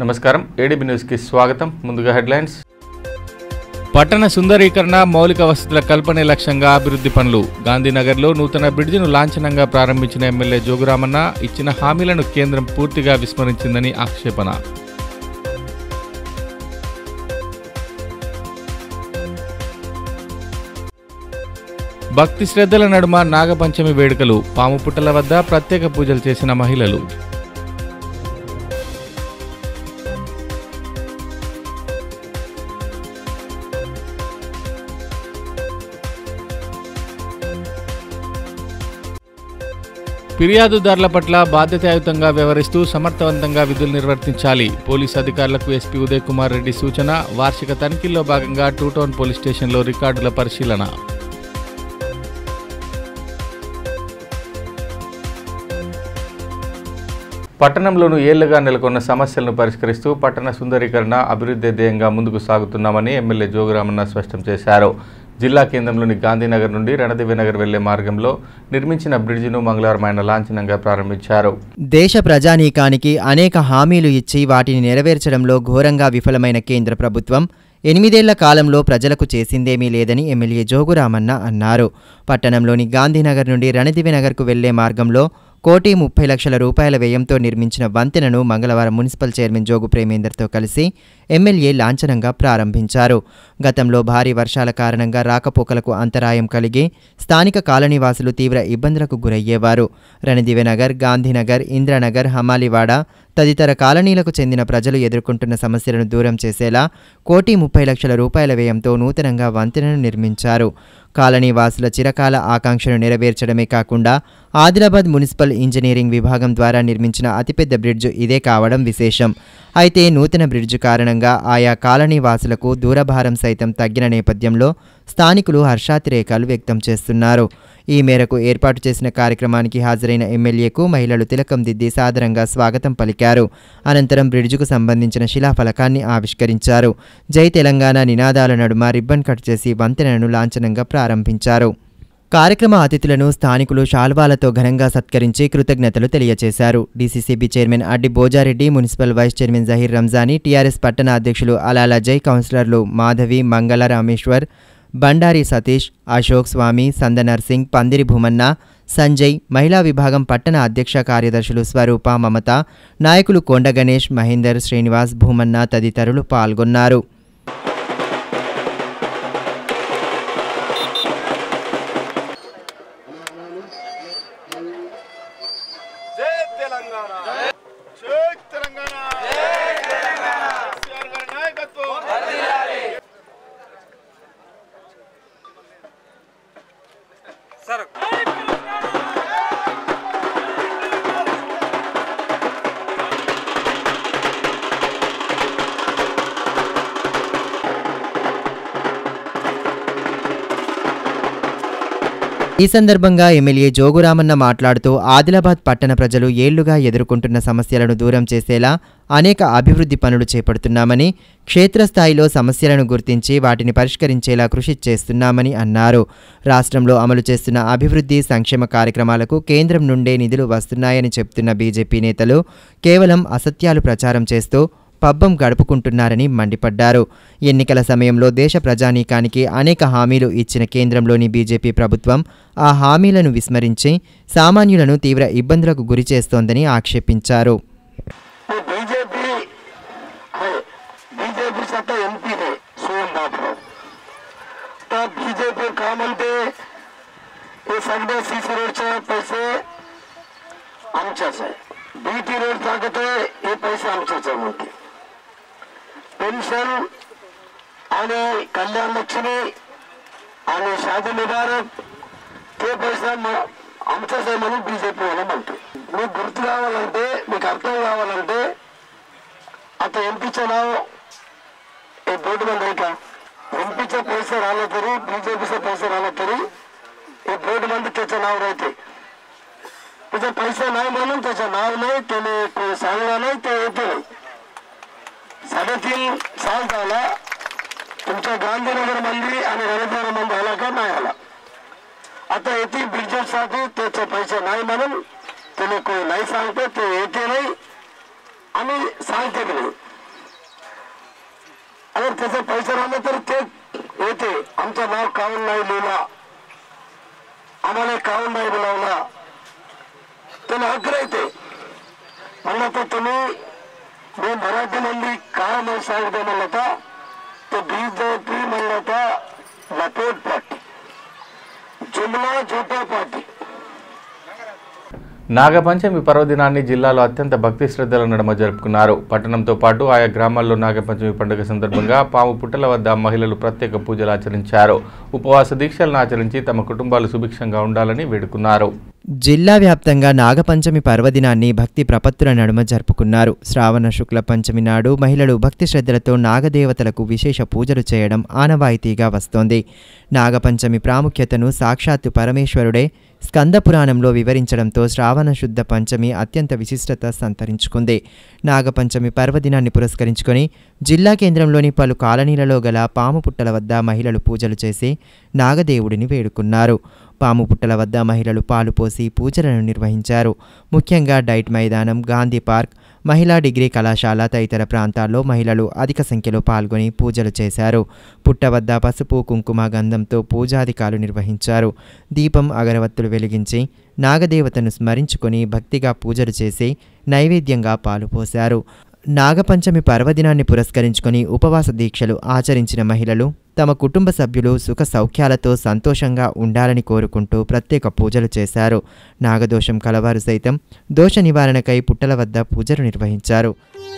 నమస్కారం ఏడీబీ న్యూస్కి స్వాగతం ముందుగా హెడ్లైన్స్ పట్టణ సుందరీకరణ మౌలిక వసతుల కల్పనే లక్ష్యంగా అభివృద్ధి పనులు గాంధీనగర్లో నూతన బ్రిడ్జిను లాంఛనంగా ప్రారంభించిన ఎమ్మెల్యే జోగురామన్న ఇచ్చిన హామీలను కేంద్రం పూర్తిగా విస్మరించిందని ఆక్షేపణ భక్తి శ్రద్ధల నడుమ నాగపంచమి వేడుకలు పాము పుట్టల వద్ద ప్రత్యేక పూజలు చేసిన మహిళలు ఫిర్యాదుదారుల పట్ల బాధ్యతాయుతంగా వ్యవహరిస్తూ సమర్థవంతంగా విధులు నిర్వర్తించాలి పోలీసు అధికారులకు ఎస్పీ ఉదయ్ కుమార్ రెడ్డి సూచన వార్షిక తనిఖీల్లో భాగంగా టూ టౌన్ పోలీస్ స్టేషన్లో రికార్డుల పరిశీలన పట్టణంలోనూ ఏళ్లుగా నెలకొన్న సమస్యలను పరిష్కరిస్తూ పట్టణ సుందరీకరణ అభివృద్ధి ధ్యేయంగా ముందుకు సాగుతున్నామని ఎమ్మెల్యే జోగురామన్న స్పష్టం చేశారు జిల్లా కేంద్రంలోని గాంధీనగర్ నుండి రణదివ్యనగర్ వెళ్లే మార్గంలో నిర్మించిన బ్రిడ్జిను మంగళవారం ఆయన లాంఛనంగా ప్రారంభించారు దేశ ప్రజానీకానికి అనేక హామీలు ఇచ్చి వాటిని నెరవేర్చడంలో ఘోరంగా విఫలమైన కేంద్ర ప్రభుత్వం ఎనిమిదేళ్ల కాలంలో ప్రజలకు చేసిందేమీ లేదని ఎమ్మెల్యే జోగురామన్న అన్నారు పట్టణంలోని గాంధీనగర్ నుండి రణదివినగర్కు వెళ్లే మార్గంలో కోటి ముప్పై లక్షల రూపాయల వ్యయంతో నిర్మించిన వంతెనను మంగళవారం మున్సిపల్ చైర్మన్ జోగు ప్రేమేందర్తో కలిసి ఎమ్మెల్యే లాంఛనంగా ప్రారంభించారు గతంలో భారీ వర్షాల కారణంగా రాకపోకలకు అంతరాయం కలిగి స్థానిక కాలనీవాసులు తీవ్ర ఇబ్బందులకు గురయ్యేవారు రణదివెనగర్ గాంధీనగర్ ఇంద్రనగర్ హమాలివాడ తదితర కాలనీలకు చెందిన ప్రజలు ఎదుర్కొంటున్న సమస్యలను దూరం చేసేలా కోటి ముప్పై లక్షల రూపాయల వ్యయంతో నూతనంగా వంతెనను నిర్మించారు కాలనీ వాసుల చిరకాల ఆకాంక్షను నెరవేర్చడమే కాకుండా ఆదిలాబాద్ మున్సిపల్ ఇంజనీరింగ్ విభాగం ద్వారా నిర్మించిన అతిపెద్ద బ్రిడ్జ్ ఇదే కావడం విశేషం అయితే నూతన బ్రిడ్జ్ కారణంగా ఆయా కాలనీ వాసులకు దూరభారం సైతం తగ్గిన నేపథ్యంలో స్థానికులు హర్షాతిరేకాలు వ్యక్తం చేస్తున్నారు ఈ మేరకు ఏర్పాటు చేసిన కార్యక్రమానికి హాజరైన ఎమ్మెల్యేకు మహిళలు తిలకం దిద్ది సాదరంగా స్వాగతం పలికారు అనంతరం బ్రిడ్జికు సంబంధించిన శిలాఫలకాన్ని ఆవిష్కరించారు జై తెలంగాణ నినాదాల నడుమ రిబ్బన్ కట్ చేసి వంతెనను లాంఛనంగా ప్రారంభించారు కార్యక్రమ అతిథులను స్థానికులు శాల్వాలతో ఘనంగా సత్కరించి కృతజ్ఞతలు తెలియజేశారు DCCB chairman Addi Bojareddy municipal vice chairman Zaheer Ramzani TRS పట్టణ అధ్యక్షులు అలాల జై కౌన్సిలర్లు మాధవి మంగళ రామేశ్వర్ బండారి సతీష్ అశోక్ స్వామి సందనర్ సింగ్ పందిరి భూమన్న సంజయ్ మహిళా విభాగం పట్టణ అధ్యక్ష కార్యదర్శులు స్వరూప మమత నాయకులు కొండ గణేష్ మహేందర్ శ్రీనివాస్ భూమన్న తదితరులు పాల్గొన్నారు జై తెలంగాణ జై తెలంగాణ కేసీఆర్ గారి నాయకత్వం ఈ సందర్భంగా ఎమ్మెల్యే జోగురామన్న మాట్లాడుతూ ఆదిలాబాద్ పట్టణ ప్రజలు ఏళ్లుగా ఎదుర్కొంటున్న సమస్యలను దూరం చేసేలా అనేక అభివృద్ధి పనులు చేపడుతున్నామని క్షేత్రస్థాయిలో సమస్యలను గుర్తించి వాటిని పరిష్కరించేలా కృషి చేస్తున్నామని అన్నారు రాష్ట్రంలో అమలు చేస్తున్న అభివృద్ధి సంక్షేమ కార్యక్రమాలకు కేంద్రం నుండే నిధులు వస్తున్నాయని చెప్తున్న బీజేపీ నేతలు కేవలం అసత్యాలు ప్రచారం చేస్తూ పబ్బం గడుపుకుంటున్నారని మండిపడ్డారు ఎన్నికల సమయంలో దేశ ప్రజానీకానికి అనేక హామీలు ఇచ్చిన కేంద్రంలోని బీజేపీ ప్రభుత్వం ఆ హామీలను విస్మరించి సామాన్యులను తీవ్ర ఇబ్బందులకు గురి చేస్తోందని ఆక్షేపించారు वो बीजेपी है बीजेपी सत्ता एमपी है सोम बाबू तर बीजेपी का म्हणते हे सगळे सीसी रोडचे पैसे आमच्याच आहे बीटी रोड सांगते हे पैसे आमचेच आहे म्हणते पेन्शन आणि कल्याण लक्ष्मी आणि शादी मुबारक ते पैसा మ- आमचाच आहे म्हणून बीजेपी वाला म्हणते మీకు గుర్తు కావాలంటే మీకు అర్థం కావాలంటే आता एमपीचं नाव हे बोर्ड मध्ये का एमपीचा पैसे राहिला तरी बीजेपीचा पैसे राहिला तरी हे बोर्ड मध्ये त्याचं नाव राहते त्याचा पैसा नाही म्हणून त्याचं नाव नाही त्याने कोणी सांगणार नाही ते येते नाही साडेतीन साल झाला तुमच्या गांधीनगर मंदी आणि रणधर मंदी आला का नाही आला आता येथे ब्रिजेससाठी त्याचे पैसे नाही म्हणून त्याने कोणी नाही सांगते ते येते नाही आणि सांगते बी नाही अगर त्याचे पैसे राहिले तर ते येते आमचं नाव काऊन नाही लिहिला आम्हाला काऊन नाही बोलावला त्याला हक्क राहते म्हणलं तर तुम्ही मी मराठीमध्ये काय नाही सांगतो म्हणलं तर तो बीजेपी म्हणलं तर लपेट पार्टी जुमला झोटा पार्टी నాగపంచమి పర్వదినాన్ని జిల్లాలో అత్యంత భక్తి శ్రద్ధల నడుమ జరుపుకున్నారు పట్టణంతో పాటు ఆయా గ్రామాల్లో నాగపంచమి పండుగ సందర్భంగా పాము పుట్టల వద్ద మహిళలు ప్రత్యేక పూజలు ఆచరించారు ఉపవాస దీక్షలను ఆచరించి తమ కుటుంబాలు సుభిక్షంగా ఉండాలని వేడుకున్నారు జిల్లా వ్యాప్తంగా నాగపంచమి పర్వదినాన్ని భక్తి ప్రపత్తుల నడుమ జరుపుకున్నారు శ్రావణ శుక్ల పంచమి నాడు మహిళలు భక్తి శ్రద్ధలతో నాగదేవతలకు విశేష పూజలు చేయడం ఆనవాయితీగా వస్తోంది నాగపంచమి ప్రాముఖ్యతను సాక్షాత్తు పరమేశ్వరుడే స్కంద పురాణంలో వివరించడంతో శ్రావణ శుద్ధ పంచమి అత్యంత విశిష్టత సంతరించుకుంది నాగపంచమి పర్వదినాన్ని పురస్కరించుకొని జిల్లా కేంద్రంలోని పలు కాలనీలలో గల పాము పుట్టల వద్ద మహిళలు పూజలు చేసి నాగదేవుడిని వేడుకున్నారు పాము పుట్టల వద్ద మహిళలు పాలు పోసి పూజలను నిర్వహించారు ముఖ్యంగా డైట్ మైదానం గాంధీ పార్క్ మహిళా డిగ్రీ కళాశాల తదితర ప్రాంతాల్లో మహిళలు అధిక సంఖ్యలో పాల్గొని పూజలు చేశారు పుట్ట వద్ద పసుపు కుంకుమ గంధంతో పూజాధికాలు నిర్వహించారు దీపం అగరవత్తులు వెలిగించి నాగదేవతను స్మరించుకొని భక్తిగా పూజలు చేసి నైవేద్యంగా పాలు పోశారు నాగపంచమి పర్వదినాన్ని పురస్కరించుకొని ఉపవాస దీక్షలు ఆచరించిన మహిళలు తమ కుటుంబ సభ్యులు సుఖ సౌఖ్యాలతో సంతోషంగా ఉండాలని కోరుకుంటూ ప్రత్యేక పూజలు చేశారు నాగదోషం కలవారు సైతం దోష నివారణకై పుట్టల వద్ద పూజలు నిర్వహించారు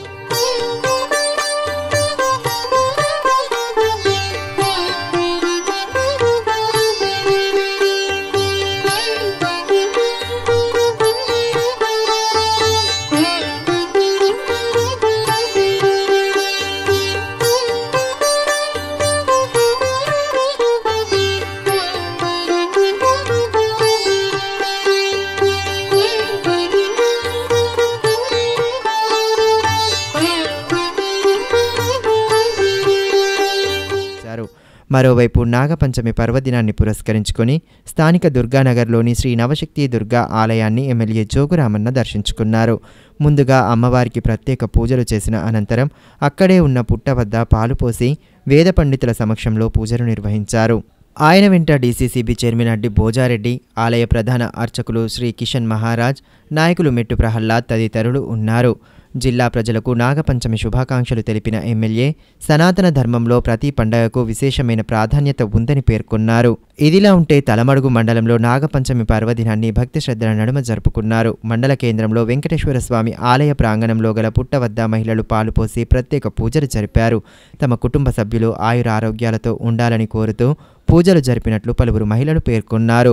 చేశారు మరోవైపు నాగపంచమి పర్వదినాన్ని పురస్కరించుకొని స్థానిక దుర్గానగర్లోని శ్రీ నవశక్తి దుర్గా ఆలయాన్ని ఎమ్మెల్యే జోగురామన్న దర్శించుకున్నారు ముందుగా అమ్మవారికి ప్రత్యేక పూజలు చేసిన అనంతరం అక్కడే ఉన్న పుట్ట వద్ద పాలు పోసి వేద పండితుల సమక్షంలో పూజలు నిర్వహించారు ఆయన వెంట డీసీసీబీ చైర్మన్ అడ్డి భోజారెడ్డి ఆలయ ప్రధాన అర్చకులు శ్రీ కిషన్ మహారాజ్ నాయకులు మెట్టు ప్రహ్లాద్ తదితరులు ఉన్నారు జిల్లా ప్రజలకు నాగపంచమి శుభాకాంక్షలు తెలిపిన ఎమ్మెల్యే సనాతన ధర్మంలో ప్రతి పండగకు విశేషమైన ప్రాధాన్యత ఉందని పేర్కొన్నారు ఇదిలా ఉంటే తలమడుగు మండలంలో నాగపంచమి పర్వదినాన్ని భక్తి శ్రద్ధల నడుమ జరుపుకున్నారు మండల కేంద్రంలో వెంకటేశ్వర స్వామి ఆలయ ప్రాంగణంలో గల పుట్ట వద్ద మహిళలు పాలుపోసి ప్రత్యేక పూజలు జరిపారు తమ కుటుంబ సభ్యులు ఆయుర ఆరోగ్యాలతో ఉండాలని కోరుతూ పూజలు జరిపినట్లు పలువురు మహిళలు పేర్కొన్నారు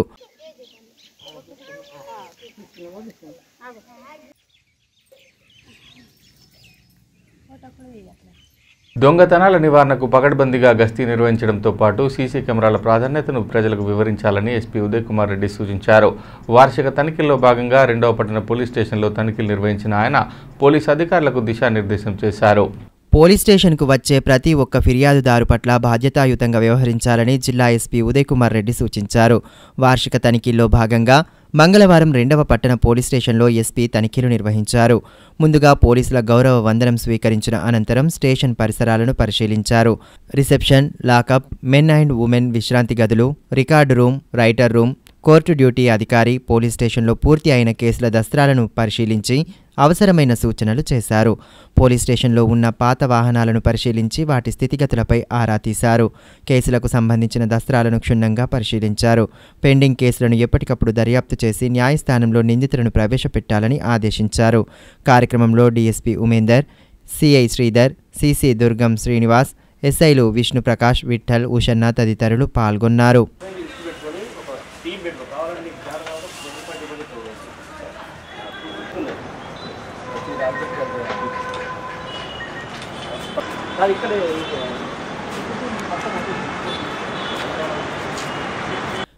దొంగతనాల నివారణకు పకడ్బందీగా గస్తీ నిర్వహించడంతో పాటు సీసీ కెమెరాల ప్రాధాన్యతను ప్రజలకు వివరించాలని ఎస్పీ ఉదయ్ కుమార్ రెడ్డి సూచించారు వార్షిక తనిఖీల్లో భాగంగా రెండవ పట్టణ పోలీస్ స్టేషన్లో తనిఖీలు నిర్వహించిన ఆయన పోలీస్ అధికారులకు దిశానిర్దేశం చేశారు పోలీస్ స్టేషన్కు వచ్చే ప్రతి ఒక్క ఫిర్యాదుదారు పట్ల బాధ్యతాయుతంగా వ్యవహరించాలని జిల్లా ఎస్పీ ఉదయ్ కుమార్ రెడ్డి సూచించారు వార్షిక తనిఖీల్లో భాగంగా మంగళవారం రెండవ పట్టణ పోలీస్ స్టేషన్లో ఎస్పీ తనిఖీలు నిర్వహించారు ముందుగా పోలీసుల గౌరవ వందనం స్వీకరించిన అనంతరం స్టేషన్ పరిసరాలను పరిశీలించారు reception lockup men and women విశ్రాంతి గదులు record room writer room court duty అధికారి పోలీస్ స్టేషన్లో పూర్తి అయిన కేసుల దస్త్రాలను పరిశీలించి అవసరమైన సూచనలు చేశారు పోలీస్ స్టేషన్లో ఉన్న పాత వాహనాలను పరిశీలించి వాటి స్థితిగతులపై ఆరా తీశారు కేసులకు సంబంధించిన దస్త్రాలను క్షుణ్ణంగా పరిశీలించారు పెండింగ్ కేసులను ఎప్పటికప్పుడు దర్యాప్తు చేసి న్యాయస్థానంలో నిందితులను ప్రవేశపెట్టాలని ఆదేశించారు కార్యక్రమంలో DSP Umender CI Sridhar CC Durgam Srinivas ఎస్ఐలు విష్ణుప్రకాష్ విఠల్ ఉషన్న తదితరులు పాల్గొన్నారు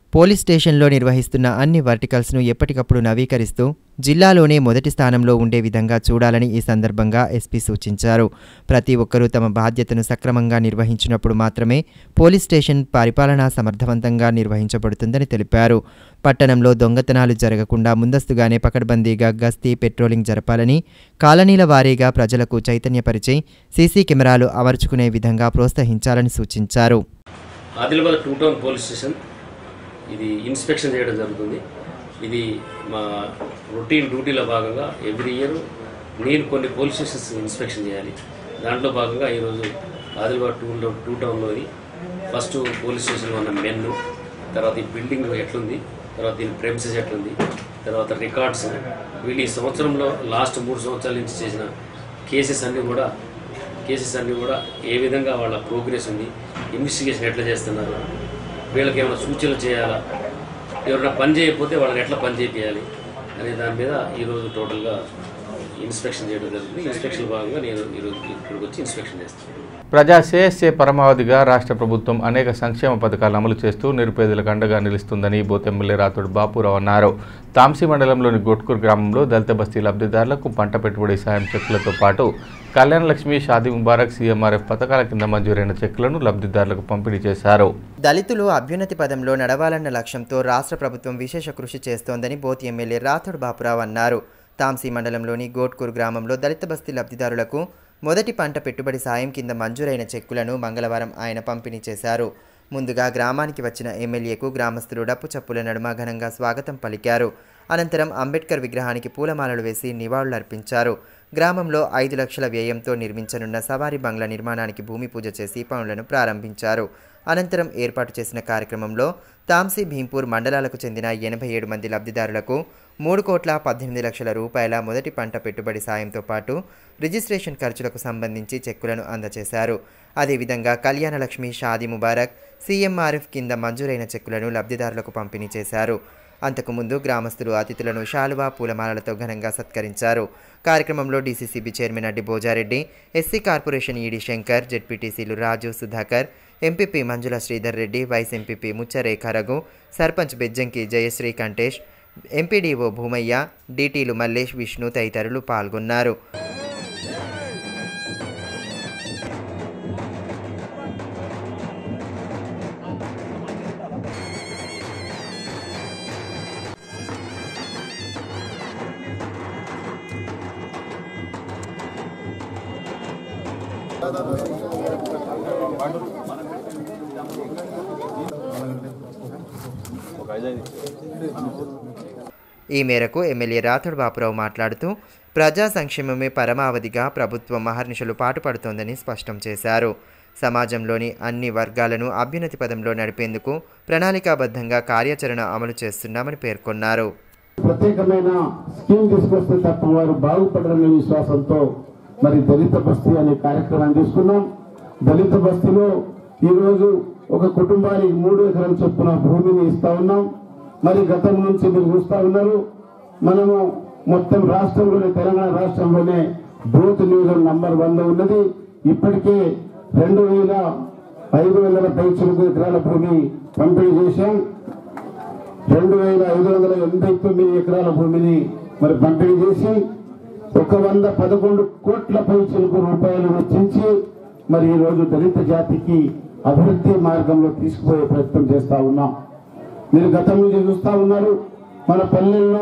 పోలీస్ స్టేషన్లో నిర్వహిస్తున్న అన్ని వర్టికల్స్ను ఎప్పటికప్పుడు నవీకరిస్తూ జిల్లాలోనే మొదటి స్థానంలో ఉండే విధంగా చూడాలని ఈ సందర్భంగా ఎస్పీ సూచించారు ప్రతి ఒక్కరూ తమ బాధ్యతను సక్రమంగా నిర్వహించినప్పుడు మాత్రమే పోలీస్ స్టేషన్ పరిపాలన సమర్థవంతంగా నిర్వహించబడుతుందని తెలిపారు పట్టణంలో దొంగతనాలు జరగకుండా ముందస్తుగానే పకడ్బందీగా గస్తీ పెట్రోలింగ్ జరపాలని కాలనీల వారీగా ప్రజలకు చైతన్యపరిచి సీసీ కెమెరాలు అమర్చుకునే విధంగా ప్రోత్సహించాలని సూచించారు Adilabad two town police station ఇది ఇన్స్పెక్షన్ చేయడం జరుగుతుంది ఇది మా రొటీన్ డ్యూటీలో భాగంగా ఎవ్రీ ఇయర్ నేను కొన్ని పోలీస్ స్టేషన్స్ ఇన్స్పెక్షన్ చేయాలి దాంట్లో భాగంగా ఈరోజు ఆదిలాబాద్ టూలో టూ టౌన్లోని ఫస్ట్ పోలీస్ స్టేషన్లో ఉన్న మెన్ తర్వాత ఈ బిల్డింగ్ ఎట్లుంది తర్వాత దీని ప్రెమిసెస్ ఎట్లుంది తర్వాత రికార్డ్స్ వీళ్ళు ఈ సంవత్సరంలో లాస్ట్ మూడు సంవత్సరాల నుంచి చేసిన కేసెస్ అన్నీ కూడా కేసెస్ అన్నీ కూడా ఏ విధంగా వాళ్ళ ప్రోగ్రెస్ ఉంది ఇన్వెస్టిగేషన్ ఎట్లా చేస్తున్నారు వీళ్ళకి ఏమైనా సూచనలు చేయాలా ఎవరైనా పని చేయకపోతే వాళ్ళని ఎట్లా పని చేయాలి అనే దాని మీద ఈరోజు టోటల్గా ఇన్స్పెక్షన్ చేయడం జరుగుతుంది ఇన్స్పెక్షన్ భాగంగా నేను ఈరోజు ఇక్కడికి వచ్చి ఇన్స్పెక్షన్ చేస్తాను ప్రజా శ్రేయస్సే పరమావధిగా రాష్ట్ర ప్రభుత్వం అనేక సంక్షేమ పథకాలు అమలు చేస్తూ నిరుపేదలకు అండగా నిలుస్తుందని బోత్ ఎమ్మెల్యే రాతోడు బాపురావు అన్నారు తాంసీ మండలంలోని గొట్కూరు గ్రామంలో దళిత బస్తీ లబ్ధిదారులకు పంట పెట్టుబడి సాయం చెక్కులతో పాటు కళ్యాణ లక్ష్మి షాదీ ముబారక్ సీఎంఆర్ఎఫ్ పథకాల కింద మంజూరైన చెక్కులను లబ్ధిదారులకు పంపిణీ చేశారు దళితులు అభ్యున్నతి పదంలో నడవాలన్న లక్ష్యంతో రాష్ట్ర ప్రభుత్వం విశేష కృషి చేస్తోందని బోత్ ఎమ్మెల్యే రాథోడ్ బాపురావు అన్నారు తాంసీ మండలంలోని గోట్కూరు గ్రామంలో దళిత బస్తీ లబ్ధిదారులకు మొదటి పంట పెట్టుబడి సాయం కింద మంజూరైన చెక్కులను మంగళవారం ఆయన పంపిణీ చేశారు ముందుగా గ్రామానికి వచ్చిన ఎమ్మెల్యేకు గ్రామస్తులు డప్పు చప్పుల నడుమ ఘనంగా స్వాగతం పలికారు అనంతరం అంబేద్కర్ విగ్రహానికి పూలమాలలు వేసి నివాళులర్పించారు గ్రామంలో ఐదు లక్షల వ్యయంతో నిర్మించనున్న సవారీ బంగ్లా నిర్మాణానికి భూమి పూజ చేసి పనులను ప్రారంభించారు అనంతరం ఏర్పాటు చేసిన కార్యక్రమంలో తాంసీ భీంపూర్ మండలాలకు చెందిన ఎనభై ఏడు మంది లబ్ధిదారులకు మూడు కోట్ల పద్దెనిమిది లక్షల రూపాయల మొదటి పంట పెట్టుబడి సాయంతో పాటు రిజిస్ట్రేషన్ ఖర్చులకు సంబంధించి చెక్కులను అందజేశారు అదేవిధంగా కళ్యాణ లక్ష్మి షాదీ ముబారక్ సీఎంఆర్ఎఫ్ కింద మంజూరైన చెక్కులను లబ్ధిదారులకు పంపిణీ చేశారు అంతకుముందు గ్రామస్తులు అతిథులను శాలువా పూలమాలలతో ఘనంగా సత్కరించారు కార్యక్రమంలో DCCB chairman Addi Bhojareddy SC corporation ED Shankar జెడ్పీటీసీలు Raju Sudhakar MPP Manjula Sridhar Reddy vice MPP Muchcharekha Raghu sarpanch Bejjanki Jayashree Kantesh MPDO Bhoomaiah డీటీలు మల్లేష్ విష్ణు తదితరులు పాల్గొన్నారు ఈ మేరకు ఎమ్మెల్యే రాథోడ్ బాపురావు మాట్లాడుతూ ప్రజా సంక్షేమమే పరమావధిగా ప్రభుత్వం మహర్నిశలు పాటుపడుతోందని స్పష్టం చేశారు సమాజంలోని అన్ని వర్గాలను అభ్యున్నతి పదంలో నడిపేందుకు ప్రణాళికాబద్ధంగా కార్యాచరణ అమలు చేస్తున్నామని పేర్కొన్నారు ప్రత్యేకమైన స్కీమ్ తీసుకొస్తే తప్ప వారు బాగుపడరనే విశ్వాసంతో మరి దళిత బస్తీ అనే కార్యక్రమాన్ని తీసుకున్నాం దళిత బస్తీలో ఈరోజు ఒక కుటుంబానికి మూడు ఎకరాల చొప్పున భూమిని ఇస్తా ఉన్నాం మరి గతం నుంచి మీరు చూస్తా ఉన్నారు మనము మొత్తం రాష్ట్రంలోనే తెలంగాణ రాష్ట్రంలోనే బూత్ నియోజకవర్గం నంబర్ వన్ లో ఉన్నది ఇప్పటికే రెండు వేల ఐదు వందల పైచులకు ఎకరాల భూమి పంపిణీ చేశాం రెండు వేల ఐదు వందల ఎనభై తొమ్మిది ఎకరాల భూమిని మరి పంపిణీ చేసి ఒక వంద పదకొండు కోట్ల పైసలకు రూపాయలు వెచ్చించి మరి ఈ రోజు దళిత జాతికి అభివృద్ధి మార్గంలో తీసుకుపోయే ప్రయత్నం చేస్తా ఉన్నాం మీరు గతం నుంచి చూస్తా ఉన్నారు మన పల్లెల్లో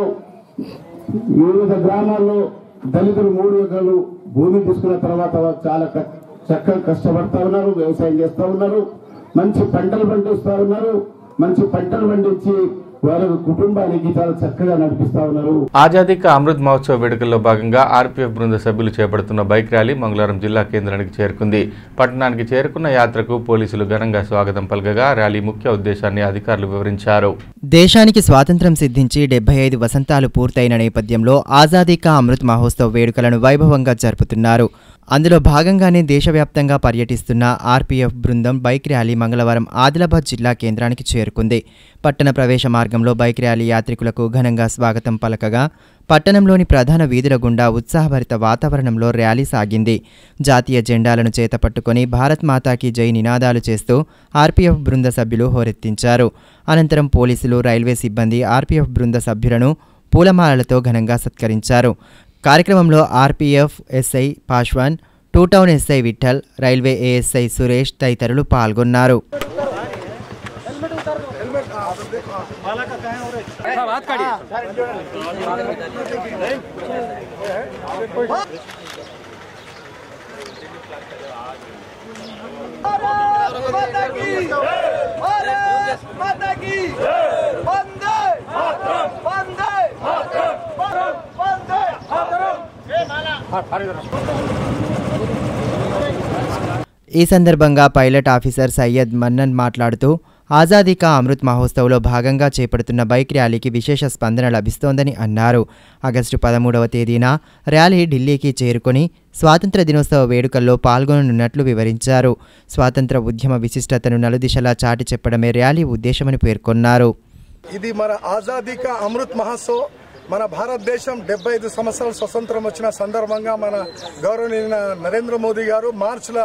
వివిధ గ్రామాల్లో దళితులు మూడు ఎకరాలు భూమి తీసుకున్న తర్వాత వారు చాలా క- చక్కగా కష్టపడతా ఉన్నారు వ్యవసాయం చేస్తా ఉన్నారు మంచి పంటలు పండిస్తా ఉన్నారు మంచి పంటలు పండించి వారి కుటుంబానికి చాలా చక్కగా నడిపిస్తా ఉన్నారు ఆజాదీ కా అమృత్ మహోత్సవ్ వేడుకల్లో భాగంగా ఆర్పీఎఫ్ బృంద సభ్యులు చేపడుతున్న బైక్ ర్యాలీ మంగళవారం జిల్లా కేంద్రానికి చేరుకుంది పట్టణానికి చేరుకున్న యాత్రకు పోలీసులు ఘనంగా స్వాగతం పలకగా ర్యాలీ ముఖ్య ఉద్దేశాన్ని అధికారులు వివరించారు దేశానికి స్వాతంత్రం సిద్ధించి డెబ్బై ఐదు వసంతాలు పూర్తయిన నేపథ్యంలో ఆజాదీ కా అమృత్ మహోత్సవ్ వేడుకలను వైభవంగా జరుపుతున్నారు అందులో భాగంగానే దేశవ్యాప్తంగా పర్యటిస్తున్న ఆర్పీఎఫ్ బృందం బైక్ ర్యాలీ మంగళవారం ఆదిలాబాద్ జిల్లా కేంద్రానికి చేరుకుంది పట్టణ ప్రవేశ మార్గంలో బైక్ ర్యాలీ యాత్రికులకు ఘనంగా స్వాగతం పలకగా పట్టణంలోని ప్రధాన వీధుల గుండా ఉత్సాహభరిత వాతావరణంలో ర్యాలీ సాగింది జాతీయ జెండాలను చేతపట్టుకొని భారత్ మాతాకి జై నినాదాలు చేస్తూ ఆర్పీఎఫ్ బృంద సభ్యులు హోరెత్తించారు అనంతరం పోలీసులు రైల్వే సిబ్బంది ఆర్పీఎఫ్ బృంద సభ్యులను పూలమాలలతో ఘనంగా సత్కరించారు కార్యక్రమంలో RPF SI Paswan two town SI Vithal railway ASI Suresh తదితరులు పాల్గొన్నారు माता की भारत माता की वंदे वंदे वंदे ఈ సందర్భంగా పైలట్ ఆఫీసర్ సయ్యద్ మన్నన్ మాట్లాడుతూ ఆజాదీ కా అమృత్ మహోత్సవ్లో భాగంగా చేపడుతున్న బైక్ ర్యాలీకి విశేష స్పందన లభిస్తోందని అన్నారు ఆగస్టు పదమూడవ తేదీన ర్యాలీ ఢిల్లీకి చేరుకొని స్వాతంత్ర దినోత్సవ వేడుకల్లో పాల్గొననున్నట్లు వివరించారు స్వాతంత్ర ఉద్యమ విశిష్టతను నలుదిశలా చాటి చెప్పడమే ర్యాలీ ఉద్దేశమని పేర్కొన్నారు ఇది మన ఆజాదీ కా అమృత్ మహోత్సవ్ మన భారతదేశం డెబ్బై ఐదు సంవత్సరాల స్వతంత్రం వచ్చిన సందర్భంగా మన గౌరవనీయ నరేంద్ర మోదీ గారు మార్చిలో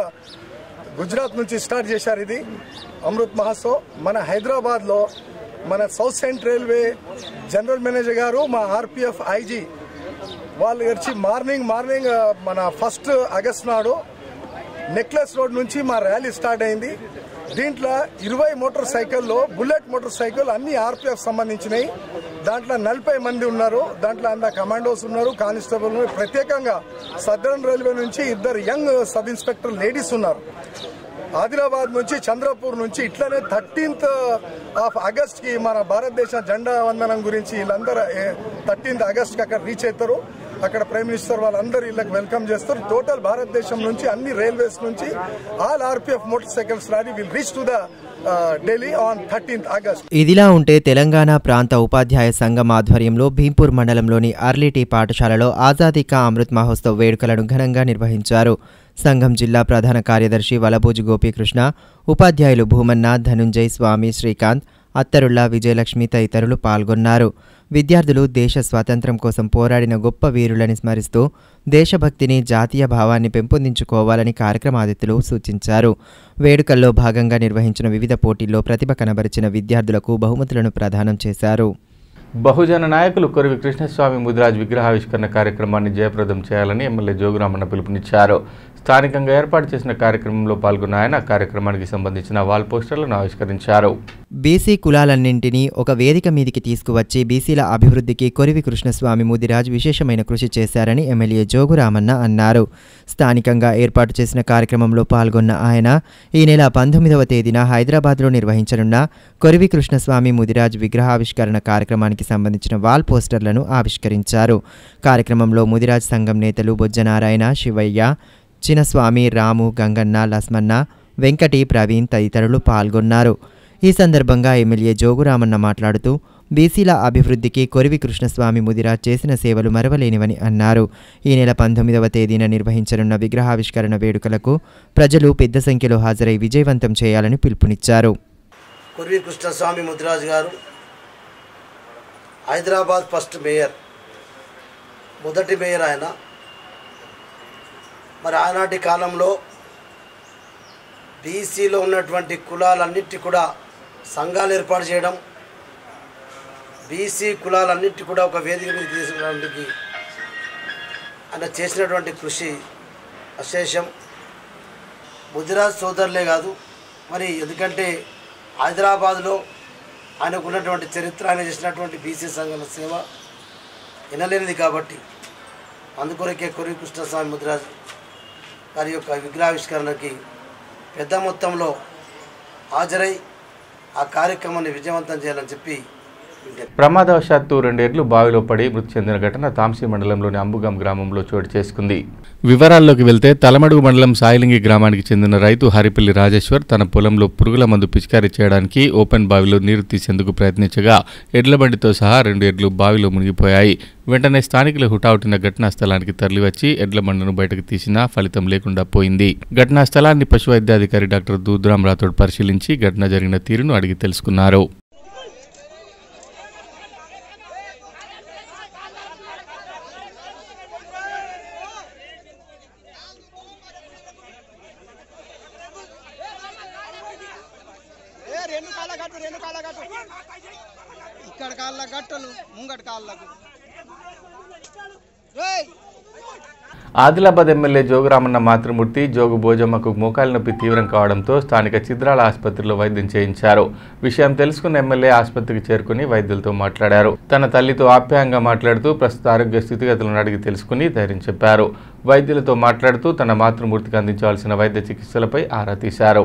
గుజరాత్ నుంచి స్టార్ట్ చేశారు ఇది అమృత్ మహోత్సవ్ మన హైదరాబాద్లో మన south central railway general manager గారు మా ఆర్పిఎఫ్ ఐజీ వాళ్ళు వచ్చి మార్నింగ్ మార్నింగ్ ఆ, మన ఫస్ట్ ఆగస్ట్ నాడు నెక్లెస్ రోడ్ నుంచి మా ర్యాలీ స్టార్ట్ అయింది దీంట్లో ఇరవై మోటార్ సైకిల్లో బుల్లెట్ మోటార్ సైకిల్ అన్ని ఆర్పిఎఫ్ సంబంధించినవి దాంట్లో నలభై మంది ఉన్నారు దాంట్లో అంద కమాండోస్ ఉన్నారు కానిస్టేబుల్ ఉన్నారు ప్రత్యేకంగా సదరన్ రైల్వే నుంచి ఇద్దరు యంగ్ సబ్ ఇన్స్పెక్టర్ లేడీస్ ఉన్నారు ఆదిలాబాద్ నుంచి చంద్రపూర్ నుంచి ఇట్లనే థర్టీన్త్ ఆఫ్ ఆగస్ట్ కి మన భారతదేశ జెండా వందనం గురించి వీళ్ళందరూ థర్టీన్త్ ఆగస్ట్ కి అక్కడ రీచ్ అవుతారు అక్కడ ప్రైమ్ మినిస్టర్ వాళ్ళందరూ వీళ్ళకి వెల్కమ్ చేస్తారు టోటల్ భారతదేశం నుంచి అన్ని రైల్వేస్ నుంచి all RPF motorcycles rally will reach to the Delhi on thirteenth August ఇదిలా ఉంటే తెలంగాణ ప్రాంత ఉపాధ్యాయ సంఘం ఆధ్వర్యంలో భీంపూర్ మండలంలోని అర్లిటీ పాఠశాలలో ఆజాదీ కా అమృత్ మహోత్సవ్ వేడుకలను ఘనంగా నిర్వహించారు సంఘం జిల్లా ప్రధాన కార్యదర్శి వలబూజు గోపీకృష్ణ ఉపాధ్యాయులు భూమన్న ధనుంజయ్ స్వామి శ్రీకాంత్ అత్తరుల్లా విజయలక్ష్మి తదితరులు పాల్గొన్నారు విద్యార్థులు దేశ స్వాతంత్ర్యం కోసం పోరాడిన గొప్ప వీరులని స్మరిస్తూ దేశభక్తిని జాతీయ భావాన్ని పెంపొందించుకోవాలని కార్యక్రమాదితులు సూచించారు వేడుకల్లో భాగంగా నిర్వహించిన వివిధ పోటీల్లో ప్రతిభ కనబరిచిన విద్యార్థులకు బహుమతులను ప్రదానం చేశారు బహుజన నాయకులు కొరివి కృష్ణస్వామి ముదిరాజ్ విగ్రహావిష్కరణ కార్యక్రమాన్ని జయప్రదం చేయాలని ఎమ్మెల్యే జోగురామన్న పిలుపునిచ్చారు స్థానికంగా ఏర్పాటు చేసిన కార్యక్రమంలో పాల్గొన్న ఆయన కార్యక్రమానికి సంబంధించిన వాల్ పోస్టర్లను ఆవిష్కరించారు బీసీ కులాలన్నింటినీ ఒక వేదిక మీదికి తీసుకువచ్చి బీసీల అభివృద్ధికి కొరివి కృష్ణస్వామి ముదిరాజ్ విశేషమైన కృషి చేశారని ఎమ్మెల్యే జోగురామన్న అన్నారు స్థానికంగా ఏర్పాటు చేసిన కార్యక్రమంలో పాల్గొన్న ఆయన ఈ నెల పంతొమ్మిదవ తేదీన హైదరాబాద్లో నిర్వహించనున్న కొరివి కృష్ణస్వామి ముదిరాజ్ విగ్రహావిష్కరణ కార్యక్రమానికి సంబంధించిన వాల్ పోస్టర్లను ఆవిష్కరించారు కార్యక్రమంలో ముదిరాజ్ సంఘం నేతలు బొజ్జనారాయణ శివయ్య చినస్వామి రాము గంగన్న లస్మన్న వెంకటి ప్రవీణ్ తదితరులు పాల్గొన్నారు ఈ సందర్భంగా ఎమ్మెల్యే జోగురామన్న మాట్లాడుతూ బీసీల అభివృద్ధికి కొరివి కృష్ణస్వామి ముదిరా చేసిన సేవలు మరవలేనివని అన్నారు ఈ నెల పంతొమ్మిదవ తేదీన నిర్వహించనున్న విగ్రహావిష్కరణ వేడుకలకు ప్రజలు పెద్ద సంఖ్యలో హాజరై విజయవంతం చేయాలని పిలుపునిచ్చారు కుర్వి కృష్ణస్వామి ముదిరాజు గారు హైదరాబాద్ ఫస్ట్ మేయర్ మొదటి మేయర్ ఆయన మరి ఆనాటి కాలంలో బీసీలో ఉన్నటువంటి కులాలన్నిటి కూడా సంఘాలు ఏర్పాటు చేయడం బీసీ కులాలన్నిటి కూడా ఒక వేదిక మీద తీసుకురావడానికి ఆయన చేసినటువంటి కృషి అశేషం ముదిరాజ్ సోదరులే కాదు మరి ఎందుకంటే హైదరాబాద్లో ఆయనకు ఉన్నటువంటి చరిత్ర ఆయన చేసినటువంటి బీసీ సంఘాల సేవ వినలేనిది కాబట్టి అందుకొరకే కొరి కృష్ణస్వామి ముదిరాజ్ గారి యొక్క విగ్రహావిష్కరణకి పెద్ద మొత్తంలో హాజరై ఆ కార్యక్రమాన్ని విజయవంతం చేయాలని చెప్పి ప్రమాదవశాత్తు రెండేళ్లు బావిలో పడి మృతి చెందిన ఘటన తాంసీ మండలంలోని అంబుగాం గ్రామంలో చోటు చేసుకుంది వివరాల్లోకి వెళ్తే తలమడుగు మండలం సాయిలింగి గ్రామానికి చెందిన రైతు హరిపల్లి రాజేశ్వర్ తన పొలంలో పురుగుల మందు పిచికారీ చేయడానికి ఓపెన్ బావిలో నీరు తీసేందుకు ప్రయత్నించగా ఎడ్ల బండితో సహా రెండు ఎడ్లు బావిలో మునిగిపోయాయి వెంటనే స్థానికులు హుటాహుటిన ఘటనా స్థలానికి తరలివచ్చి ఎడ్ల బండను బయటకు తీసినా ఫలితం లేకుండా పోయింది ఘటనా స్థలాన్ని పశు వైద్యాధికారి డాక్టర్ దూద్రాం రాథోడ్ పరిశీలించి ఘటన జరిగిన తీరును అడిగి తెలుసుకున్నారు రెండు కాళ్ళ కట్టు రెండు కాళ్ళ కట్టు ఇక్కడ కాళ్ళ కట్టలు ముంగటి కాళ్ళకు రేయ్ ఆదిలాబాద్ ఎమ్మెల్యే జోగురామన్న మాతృమూర్తి జోగు భోజమ్మకు మోకాలి నొప్పి తీవ్రం కావడంతో స్థానిక చిద్రాల ఆసుపత్రిలో వైద్యం చేయించారు విషయం తెలుసుకున్న ఎమ్మెల్యే ఆసుపత్రికి చేరుకుని వైద్యులతో మాట్లాడారు తన తల్లితో ఆప్యాయంగా మాట్లాడుతూ ప్రస్తుత ఆరోగ్య స్థితిగతులను అడిగి తెలుసుకుని ధైర్యం చెప్పారు వైద్యులతో మాట్లాడుతూ తన మాతృమూర్తికి అందించవలసిన వైద్య చికిత్సలపై ఆరా తీశారు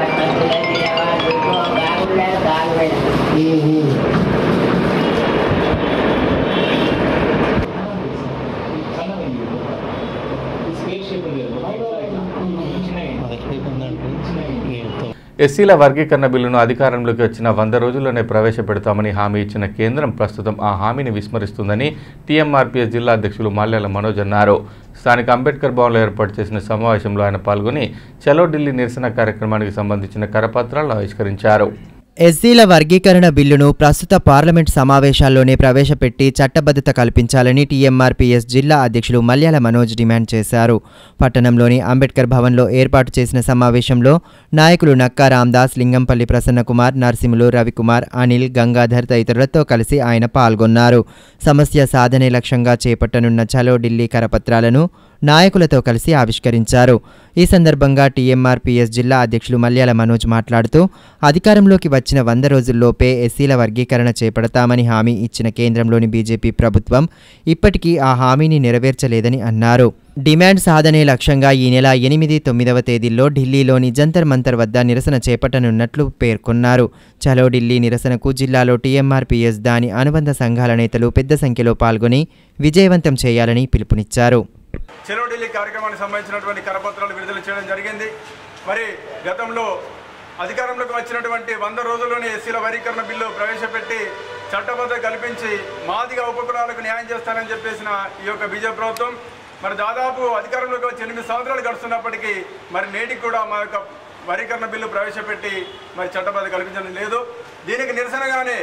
ఎస్సీల వర్గీకరణ బిల్లును అధికారంలోకి వచ్చిన వంద రోజుల్లోనే ప్రవేశపెడతామని హామీ ఇచ్చిన కేంద్రం ప్రస్తుతం ఆ హామీని విస్మరిస్తుందని టీఎంఆర్పీఎస్ జిల్లా అధ్యక్షులు మల్యాల మనోజ్ అన్నారు స్థానిక అంబేద్కర్ భవన్లో ఏర్పాటు చేసిన సమావేశంలో ఆయన పాల్గొని చలో ఢిల్లీ నిరసన కార్యక్రమానికి సంబంధించిన కరపత్రాలను ఆవిష్కరించారు ఎస్సీల వర్గీకరణ బిల్లును ప్రస్తుత పార్లమెంట్ సమావేశాల్లోనే ప్రవేశపెట్టి చట్టబద్ధత కల్పించాలని టీఎంఆర్పీఎస్ జిల్లా అధ్యక్షులు మల్యాల మనోజ్ డిమాండ్ చేశారు పట్టణంలోని అంబేద్కర్ భవన్లో ఏర్పాటు చేసిన సమావేశంలో నాయకులు నక్కా రామ్దాస్ లింగంపల్లి ప్రసన్నకుమార్ నరసింహులు రవికుమార్ అనిల్ గంగాధర్ తదితరులతో కలిసి ఆయన పాల్గొన్నారు సమస్య సాధనే లక్ష్యంగా చేపట్టనున్న చలో ఢిల్లీ కరపత్రాలను నాయకులతో కలిసి ఆవిష్కరించారు ఈ సందర్భంగా టీఎంఆర్పీఎస్ జిల్లా అధ్యక్షులు మల్యాల మనోజ్ మాట్లాడుతూ అధికారంలోకి వచ్చిన వంద రోజుల్లోపే ఎస్సీల వర్గీకరణ చేపడతామని హామీ ఇచ్చిన కేంద్రంలోని బీజేపీ ప్రభుత్వం ఇప్పటికీ ఆ హామీని నెరవేర్చలేదని అన్నారు డిమాండ్ సాధనే లక్ష్యంగా ఈ నెల ఎనిమిది తొమ్మిదవ తేదీల్లో ఢిల్లీలోని జంతర్ మంతర్ వద్ద నిరసన చేపట్టనున్నట్లు పేర్కొన్నారు చలో ఢిల్లీ నిరసనకు జిల్లాలో టీఎంఆర్పీఎస్ దాని అనుబంధ సంఘాల నేతలు పెద్ద సంఖ్యలో పాల్గొని విజయవంతం చేయాలని పిలుపునిచ్చారు చెలో ఢిల్లీ కార్యక్రమానికి సంబంధించినటువంటి కరపత్రాలు విడుదల చేయడం జరిగింది మరి గతంలో అధికారంలోకి వచ్చినటువంటి వంద రోజుల్లోనే ఎస్సీల వర్గీకరణ బిల్లు ప్రవేశపెట్టి చట్టబద్ధత కల్పించి మాదిగా ఉపకులాలకు న్యాయం చేస్తానని చెప్పేసిన ఈ యొక్క బీజేపీ ప్రభుత్వం మరి దాదాపు అధికారంలోకి వచ్చి ఎనిమిది సంవత్సరాలు గడుస్తున్నప్పటికీ మరి నేటికి కూడా మా యొక్క వర్గీకరణ బిల్లు ప్రవేశపెట్టి మరి చట్టబద్ధత కల్పించడం లేదు దీనికి నిరసనగానే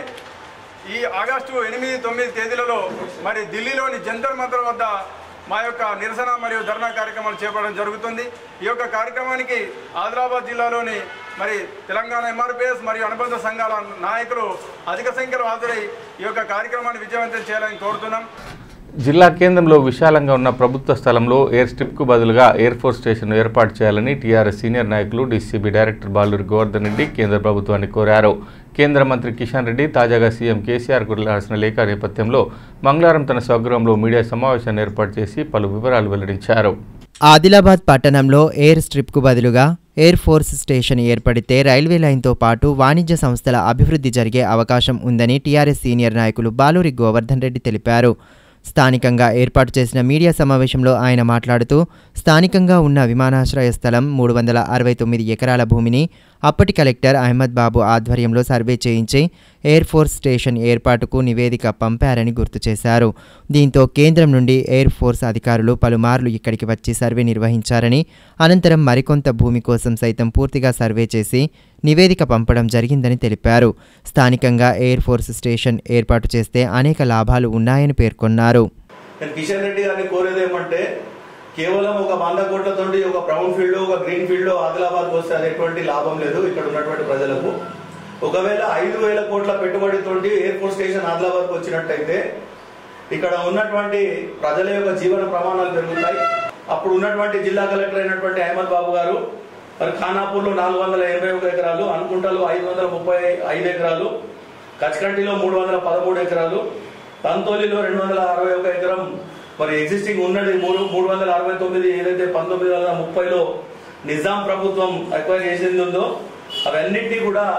ఈ ఆగస్టు ఎనిమిది తొమ్మిది తేదీలలో మరి ఢిల్లీలోని జంతర్ మంతర్ వద్ద మా యొక్క నిరసన మరియు ధర్నా కార్యక్రమాలు చేపట్టడం జరుగుతుంది ఈ యొక్క కార్యక్రమానికి ఆదిలాబాద్ జిల్లాలోని మరి తెలంగాణ ఎంఆర్పిఎస్ మరియు అనుబంధ సంఘాల నాయకులు అధిక సంఖ్యలో హాజరై ఈ యొక్క కార్యక్రమాన్ని విజయవంతం చేయాలని కోరుతున్నాం జిల్లా కేంద్రంలో విశాలంగా ఉన్న ప్రభుత్వ స్థలంలో ఎయిర్ స్ట్రిప్కు బదులుగా ఎయిర్ ఫోర్స్ స్టేషన్ ఏర్పాటు చేయాలని టీఆర్ఎస్ సీనియర్ నాయకులు డీసీబీ డైరెక్టర్ బాలూరి గోవర్ధన్ రెడ్డి కేంద్ర ప్రభుత్వాన్ని కోరారు కేంద్ర మంత్రి కిషన్ రెడ్డి తాజాగా సీఎం కేసీఆర్కు రాసిన లేఖ నేపథ్యంలో మంగళవారం తన స్వగృహంలో మీడియా సమావేశాన్ని ఏర్పాటు చేసి పలు వివరాలు వెల్లడించారు ఆదిలాబాద్ పట్టణంలో ఎయిర్ స్ట్రిప్కు బదులుగా ఎయిర్ ఫోర్స్ స్టేషన్ ఏర్పడితే రైల్వే లైన్తో పాటు వాణిజ్య సంస్థల అభివృద్ధి జరిగే అవకాశం ఉందని టీఆర్ఎస్ సీనియర్ నాయకులు బాలూరి గోవర్ధన్ రెడ్డి తెలిపారు స్థానికంగా ఏర్పాటు చేసిన మీడియా సమావేశంలో ఆయన మాట్లాడుతూ స్థానికంగా ఉన్న విమానాశ్రయ స్థలం మూడు వందల అరవై తొమ్మిది ఎకరాల భూమిని అప్పటి కలెక్టర్ అహ్మద్ బాబు ఆధ్వర్యంలో సర్వే చేయించి ఎయిర్ ఫోర్స్ స్టేషన్ ఏర్పాటుకు నివేదిక పంపారని గుర్తు చేశారు దీంతో కేంద్రం నుండి ఎయిర్ ఫోర్స్ అధికారులు పలుమార్లు ఇక్కడికి వచ్చి సర్వే నిర్వహించారని అనంతరం మరికొంత భూమి కోసం సైతం పూర్తిగా సర్వే చేసి నివేదిక పంపడం జరిగిందని తెలిపారు స్థానికంగా ఎయిర్ ఫోర్స్ స్టేషన్ ఏర్పాటు చేస్తే అనేక లాభాలు ఉన్నాయని పేర్కొన్నారు నేను కిషన్ రెడ్డి గారిని కోరేది ఏమంటే కేవలం ఒక వంద కోట్లతోటి ఒక బ్రౌన్ ఫీల్డ్ ఒక గ్రీన్ ఫీల్డ్ ఆదిలాబాద్ వస్తే అది ఎటువంటి లాభం లేదు ఇక్కడ ఉన్నటువంటి ప్రజలకు ఒకవేళ ఐదు వేల కోట్ల పెట్టుబడితోటి ఎయిర్ ఫోర్స్ స్టేషన్ ఆదిలాబాద్కి వచ్చినట్టయితే ఇక్కడ ఉన్నటువంటి ప్రజల యొక్క జీవన ప్రమాణాలు పెరుగుతాయి అప్పుడు ఉన్నటువంటి జిల్లా కలెక్టర్ అయినటువంటి అహ్మద్ బాబు గారు మరి ఖానాపూర్లో నాలుగు వందల ఎనభై ఒక ఎకరాలు అనుకుంటలో ఐదు వందల ముప్పై ఐదు ఎకరాలు కచ్కంటిలో మూడు వందల పదమూడు ఎకరాలు తంతోలిలో రెండు వందల అరవై ఒక ఎకరం మరి ఎగ్జిస్టింగ్ ఉన్నది మూడు మూడు వందల అరవై తొమ్మిది ఏదైతే పంతొమ్మిది వందల ముప్పైలో నిజాం ప్రభుత్వం అక్వైర్ చేసింది ఉందో అవన్నింటినీ కూడా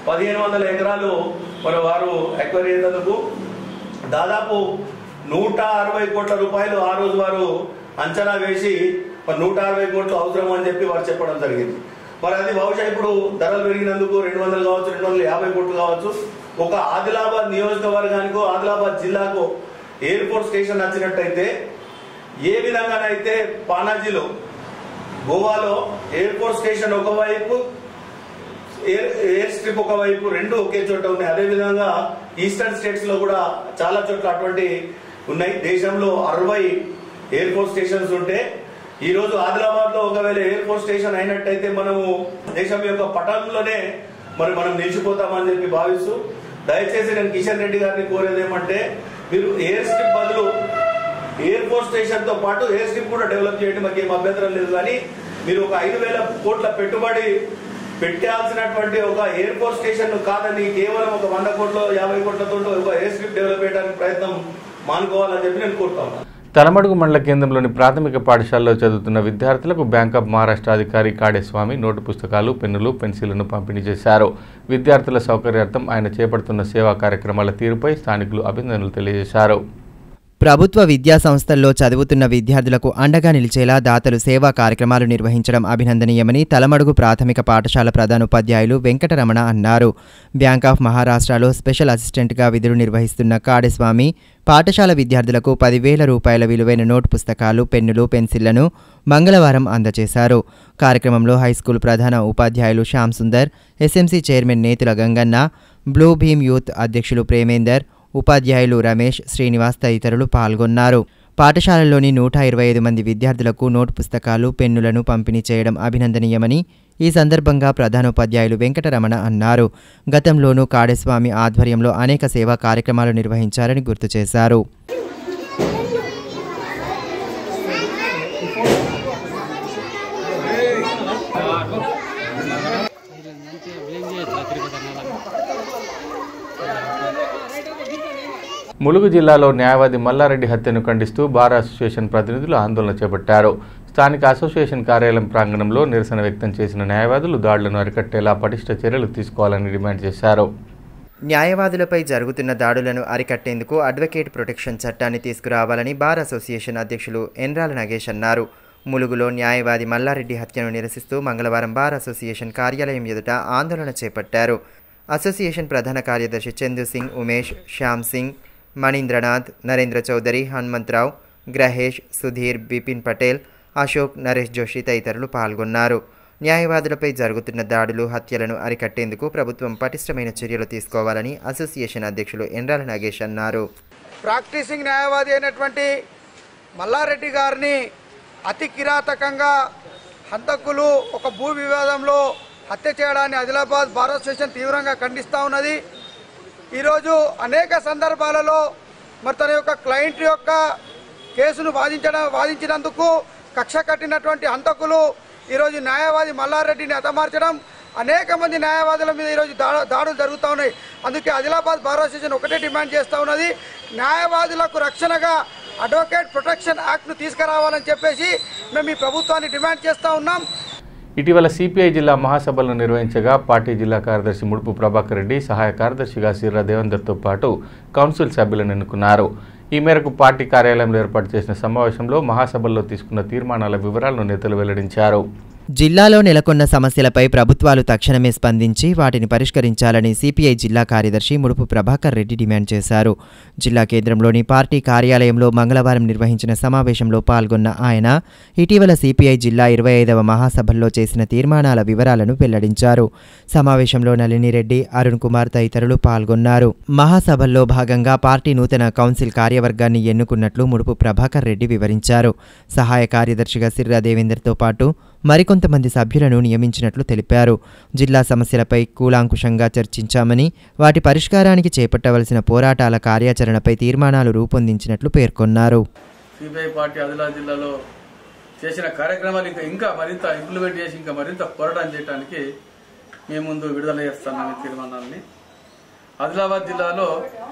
పదిహేను వందల ఎకరాలు మరి వారు ఎక్వైర్ చేసేందుకు దాదాపు నూట అరవై కోట్ల రూపాయలు ఆ రోజు వారు అంచనా వేసి మరి నూట అరవై కోట్లు అవసరం అని చెప్పి వారు చెప్పడం జరిగింది మరి అది బహుశా ఇప్పుడు ధరలు పెరిగినందుకు రెండు వందలు కావచ్చు రెండు వందల యాభై కోట్లు కావచ్చు ఒక ఆదిలాబాద్ నియోజకవర్గానికో ఆదిలాబాద్ జిల్లాకు ఎయిర్పోర్ట్ స్టేషన్ వచ్చినట్టయితే ఏ విధంగానైతే పానాజీలో గోవాలో ఎయిర్పోర్ట్ స్టేషన్ ఒకవైపు ఎయిర్ ఎయిర్ స్ట్రిప్ ఒకవైపు రెండు ఒకే చోట ఉన్నాయి అదే విధంగా ఈస్టర్న్ స్టేట్స్ లో కూడా చాలా చోట్ల అటువంటి ఉన్నాయి దేశంలో అరవై ఎయిర్ ఫోర్స్ స్టేషన్స్ ఉంటే ఈ రోజు ఆదిలాబాద్ లో ఒకవేళ ఎయిర్ ఫోర్స్ స్టేషన్ అయినట్టయితే మనము దేశం యొక్క పటంలోనే మరి మనం నిలిచిపోతామని చెప్పి భావిస్తూ దయచేసి నేను కిషన్ రెడ్డి గారిని కోరేది ఏమంటే మీరు ఎయిర్ స్ట్రిప్ బదులు ఎయిర్ ఫోర్స్ స్టేషన్ తో పాటు ఎయిర్ స్ట్రిప్ కూడా డెవలప్ చేయడం మాకు ఏం అభ్యంతరం లేదు కానీ మీరు ఒక ఐదు వేల కోట్ల పెట్టుబడి పెట్టాల్సినటువంటి ఒక ఎయిర్ ఫోర్స్ స్టేషన్ కాదని కేవలం ఒక వంద కోట్ల యాభై కోట్లతో ఒక ఎయిర్ స్ట్రిప్ డెవలప్ చేయడానికి ప్రయత్నం మానుకోవాలని చెప్పి నేను కోరుతా ఉన్నాను తలమడుగు మండల కేంద్రంలోని ప్రాథమిక పాఠశాలలో చదువుతున్న విద్యార్థులకు బ్యాంక్ ఆఫ్ మహారాష్ట్ర అధికారి కాడేస్వామి నోటు పుస్తకాలు పెన్నులు పెన్సిళ్లను పంపిణీ చేశారు విద్యార్థుల సౌకర్యార్థం ఆయన చేపడుతున్న సేవా కార్యక్రమాల తీరుపై స్థానికులు అభినందనలు తెలియజేశారు ప్రభుత్వ విద్యా సంస్థల్లో చదువుతున్న విద్యార్థులకు అండగా నిలిచేలా దాతలు సేవా కార్యక్రమాలు నిర్వహించడం అభినందనీయమని తలమడుగు ప్రాథమిక పాఠశాల ప్రధానోపాధ్యాయులు వెంకటరమణ అన్నారు బ్యాంక్ ఆఫ్ మహారాష్ట్రలో స్పెషల్ అసిస్టెంట్గా విధులు నిర్వహిస్తున్న కాడెస్వామి పాఠశాల విద్యార్థులకు పదివేల రూపాయల విలువైన నోట్ పుస్తకాలు పెన్నులు పెన్సిళ్లను మంగళవారం అందజేశారు కార్యక్రమంలో హైస్కూల్ ప్రధాన ఉపాధ్యాయులు Shyam Sundar SMC chairman Netula Ganganna blue Bheem youth అధ్యక్షులు ప్రేమేందర్ ఉపాధ్యాయులు రమేష్ శ్రీనివాస్ తదితరులు పాల్గొన్నారు పాఠశాలలోని నూట ఇరవై ఐదు మంది విద్యార్థులకు నోటు పుస్తకాలు పెన్నులను పంపిణీ చేయడం అభినందనీయమని ఈ సందర్భంగా ప్రధానోపాధ్యాయులు వెంకటరమణ అన్నారు గతంలోనూ కాడేస్వామి ఆధ్వర్యంలో అనేక సేవా కార్యక్రమాలు నిర్వహించారని గుర్తు చేశారు ములుగు జిల్లాలో న్యాయవాది మల్లారెడ్డి హత్యను ఖండిస్తూ బార్ అసోసియేషన్ ప్రతినిధులు ఆందోళన చేపట్టారు స్థానిక అసోసియేషన్ కార్యాలయం ప్రాంగణంలో నిరసన వ్యక్తం చేసిన న్యాయవాదులు దాడులను అరికట్టేలా పటిష్ట చర్యలు తీసుకోవాలని డిమాండ్ చేశారు న్యాయవాదులపై జరుగుతున్న దాడులను అరికట్టేందుకు అడ్వకేట్ ప్రొటెక్షన్ చట్టాన్ని తీసుకురావాలని బార్ అసోసియేషన్ అధ్యక్షులు ఎన్రాల నగేష్ అన్నారు ములుగులో న్యాయవాది మల్లారెడ్డి హత్యను నిరసిస్తూ మంగళవారం బార్ అసోసియేషన్ కార్యాలయం ఎదుట ఆందోళన చేపట్టారు అసోసియేషన్ ప్రధాన కార్యదర్శి చందు సింగ్ ఉమేష్ శ్యామ్ సింగ్ మణీంద్రనాథ్ నరేంద్ర చౌదరి హనుమంతరావు గ్రహేష్ సుధీర్ బిపిన్ పటేల్ అశోక్ నరేష్ జోషి తదితరులు పాల్గొన్నారు న్యాయవాదులపై జరుగుతున్న దాడులు హత్యలను అరికట్టేందుకు ప్రభుత్వం పటిష్టమైన చర్యలు తీసుకోవాలని అసోసియేషన్ అధ్యక్షులు ఎండ్రాల నాగేష్ అన్నారు ప్రాక్టీసింగ్ న్యాయవాది అయినటువంటి మల్లారెడ్డి గారిని అతి కిరాతకంగా హంతకులు ఒక భూ వివాదంలో హత్య చేయడాన్ని ఆదిలాబాద్ బార్ అసోసియేషన్ తీవ్రంగా ఖండిస్తూ ఉన్నది ఈరోజు అనేక సందర్భాలలో మరి తన యొక్క క్లయింట్ యొక్క కేసును వాదించడం వాదించినందుకు కక్ష కట్టినటువంటి హంతకులు ఈరోజు న్యాయవాది మల్లారెడ్డిని హతమార్చడం అనేక మంది న్యాయవాదుల మీద ఈరోజు దా- దాడులు జరుగుతూ ఉన్నాయి అందుకే ఆదిలాబాద్ బార్ అసోసియేషన్ ఒకటే డిమాండ్ చేస్తూ ఉన్నది న్యాయవాదులకు రక్షణగా అడ్వకేట్ ప్రొటెక్షన్ యాక్ట్ను తీసుకురావాలని చెప్పేసి మేము ఈ ప్రభుత్వాన్ని డిమాండ్ చేస్తూ ఉన్నాం ఇటీవల సిపిఐ జిల్లా మహాసభలను నిర్వహించగా పార్టీ జిల్లా కార్యదర్శి ముడుపు ప్రభాకర్ రెడ్డి సహాయ కార్యదర్శిగా సిర్రా దేవేందర్తో పాటు కౌన్సిల్ సభ్యులను ఎన్నుకున్నారు ఈ మేరకు పార్టీ కార్యాలయంలో ఏర్పాటు చేసిన సమావేశంలో మహాసభల్లో తీసుకున్న తీర్మానాల వివరాలను నేతలు వెల్లడించారు జిల్లాలో నెలకొన్న సమస్యలపై ప్రభుత్వాలు తక్షణమే స్పందించి వాటిని పరిష్కరించాలని సిపిఐ జిల్లా కార్యదర్శి ముడుపు ప్రభాకర్ రెడ్డి డిమాండ్ చేశారు జిల్లా కేంద్రంలోని పార్టీ కార్యాలయంలో మంగళవారం నిర్వహించిన సమావేశంలో పాల్గొన్న ఆయన ఇటీవల సిపిఐ జిల్లా ఇరవై ఐదవ మహాసభల్లో చేసిన తీర్మానాల వివరాలను వెల్లడించారు సమావేశంలో నళినిరెడ్డి అరుణ్ కుమార్ తదితరులు పాల్గొన్నారు మహాసభల్లో భాగంగా పార్టీ నూతన కౌన్సిల్ కార్యవర్గాన్ని ఎన్నుకున్నట్లు ముడుపు ప్రభాకర్ రెడ్డి వివరించారు సహాయ కార్యదర్శిగా సిర్రా దేవేందర్తో పాటు మరికొంతమంది సభ్యులను నియమించినట్లు తెలిపారు జిల్లా సమస్యలపై కూలాంకుషంగా చర్చించామని వాటి పరిష్కారానికి చేపట్టవలసిన పోరాటాల కార్యాచరణపై తీర్మానాలు రూపొందించినట్లు పేర్కొన్నారు సిపిఐ పార్టీ ఆదిలాబాద్ జిల్లాలో చేసిన కార్యక్రమాలు ఇంకా ఇంకా మరింత ఇంప్లిమెంట్ చేసి ఇంకా మరింత పోరాటం చేయడానికి మేము ముందు విడుదల చేస్తామని తీర్మానాన్ని ఆదిలాబాద్ జిల్లాలో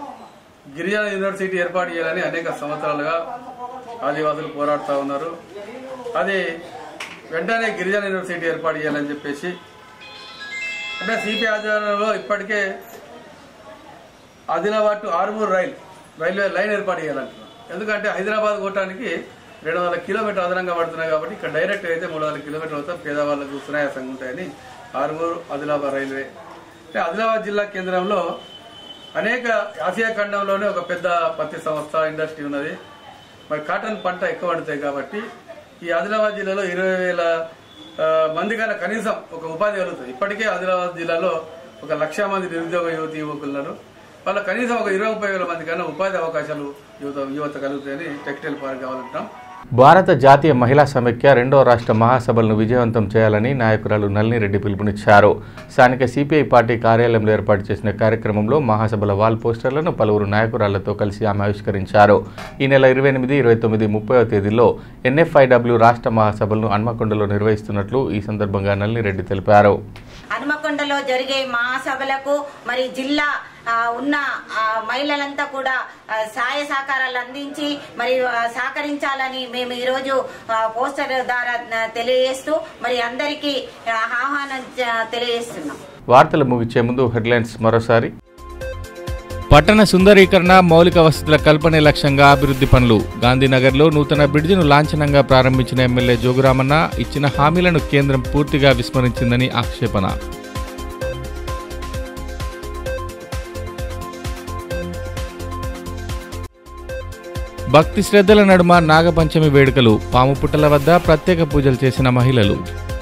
గిరిజన యూనివర్సిటీ ఏర్పాటు చేయాలని అనేక సంవత్సరాలుగా ఆదివాసులు పోరాడుతూ ఉన్నారు అది వెంటనే గిరిజన యూనివర్సిటీ ఏర్పాటు చేయాలని చెప్పేసి అంటే సిపి ఆధ్వర్యంలో ఇప్పటికే Adilabad to Armoor rail railway line ఏర్పాటు చేయాలంటున్నాం ఎందుకంటే హైదరాబాద్ కొట్టడానికి రెండు వందల కిలోమీటర్ అదనంగా పడుతున్నాయి కాబట్టి ఇక్కడ డైరెక్ట్ అయితే మూడు వందల కిలోమీటర్లు అవుతాం పేదవాళ్ళకు సునాయాసంగా ఉంటాయని ఆరుమూరు ఆదిలాబాద్ రైల్వే అంటే ఆదిలాబాద్ జిల్లా కేంద్రంలో అనేక ఆసియా ఖండంలోనే ఒక పెద్ద పత్తి సంస్థ ఇండస్ట్రీ ఉన్నది మరి కాటన్ పంట ఎక్కువ పండుతాయి కాబట్టి ఈ ఆదిలాబాద్ జిల్లాలో ఇరవై వేల ఆ, మంది కన్నా కనీసం ఒక ఉపాధి కలుగుతుంది ఇప్పటికే ఆదిలాబాద్ జిల్లాలో ఒక లక్ష మంది నిరుద్యోగ యువతి యువకులు ఉన్నారు వాళ్ళ కనీసం ఒక ఇరవై ముప్పై వేల మంది కన్నా ఉపాధి అవకాశాలు యువత యువత కలుగుతాయని టెక్స్టైల్ పార్క్ కావాలంటున్నాం భారత జాతీయ మహిళా సమైక్య రెండో రాష్ట్ర మహాసభలను విజయవంతం చేయాలని నాయకురాలు నళినిరెడ్డి పిలుపునిచ్చారు స్థానిక సిపిఐ పార్టీ కార్యాలయంలో ఏర్పాటు చేసిన కార్యక్రమంలో మహాసభల వాల్ పోస్టర్లను పలువురు నాయకురాళ్లతో కలిసి ఆమె ఆవిష్కరించారు ఈ నెల ఇరవై ఎనిమిది ఇరవై తొమ్మిది ముప్పైవ తేదీల్లో ఎన్ఎఫ్ఐడబ్ల్యూ రాష్ట్ర మహాసభలను హన్మకొండలో నిర్వహిస్తున్నట్లు ఈ సందర్భంగా నళినిరెడ్డి తెలిపారు హనుమకొండలో జరిగే మహాసభలకు మరి జిల్లా ఆ, ఉన్న ఆ, మహిళలంతా కూడా ఆ, సహాయ సహకారాలు అందించి మరి ఆ, సహకరించాలని మేము ఈరోజు ఆ, పోస్టర్ ద్వారా ఆ, తెలియజేస్తూ మరి అందరికీ ఆ, ఆహ్వానం ఆ, తెలియజేస్తున్నాం వార్తలు ముగించే ముందు హెడ్లైన్స్ మరోసారి పట్టణ సుందరీకరణ మౌలిక వసతుల కల్పనే లక్ష్యంగా అభివృద్ధి పనులు గాంధీనగర్లో నూతన బ్రిడ్జిను లాంఛనంగా ప్రారంభించిన ఎమ్మెల్యే జోగురామన్న ఇచ్చిన హామీలను కేంద్రం పూర్తిగా విస్మరించిందని ఆక్షేపణ భక్తి శ్రద్ధల నడుమ నాగపంచమి వేడుకలు పాము పుట్టల వద్ద ప్రత్యేక పూజలు చేసిన మహిళలు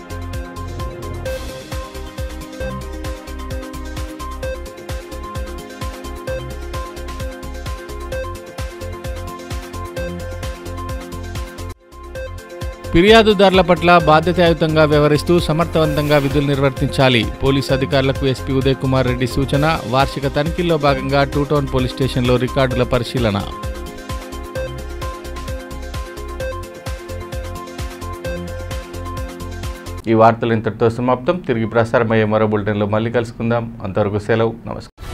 ఫిర్యాదుదారుల పట్ల బాధ్యతాయుతంగా వ్యవహరిస్తూ సమర్థవంతంగా విధులు నిర్వర్తించాలి పోలీసు అధికారులకు ఎస్పీ ఉదయ్ కుమార్ రెడ్డి సూచన వార్షిక తనిఖీల్లో భాగంగా టూ టౌన్ పోలీస్ స్టేషన్లో రికార్డుల పరిశీలన ఈ వార్తలు ఇంతటితో సమాప్తం తిరిగి ప్రసారమయ్యే మరో బులెటిన్లో మళ్ళీ కలుసుకుందాం అంతవరకు సెలవు నమస్కారం